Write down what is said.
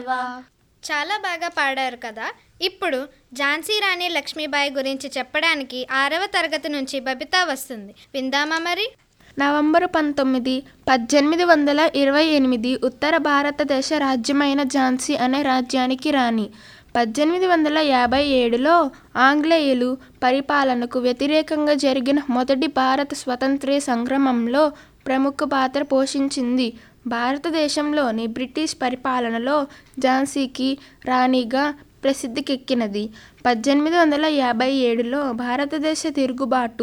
దేవా చాలా బాగా పాడారు కదా ఇప్పుడు ఝాన్సీ రాణి లక్ష్మీబాయి గురించి చెప్పడానికి ఆరవ తరగతి నుంచి బబితా వస్తుంది విందామా మరి నవంబరు పంతొమ్మిది పద్దెనిమిది వందల ఇరవై ఎనిమిది ఉత్తర భారతదేశ రాజ్యమైన ఝాన్సీ అనే రాజ్యానికి రాణి పద్దెనిమిది వందల యాభై ఏడులో ఆంగ్లేయులు పరిపాలనకు వ్యతిరేకంగా జరిగిన మొదటి భారత స్వతంత్ర సంగ్రామంలో ప్రముఖ పాత్ర పోషించింది భారతదేశంలోని బ్రిటిష్ పరిపాలనలో ఝాన్సీకి రాణిగా ప్రసిద్ధికెక్కినది పద్దెనిమిది వందల యాభై ఏడులో భారతదేశ తిరుగుబాటు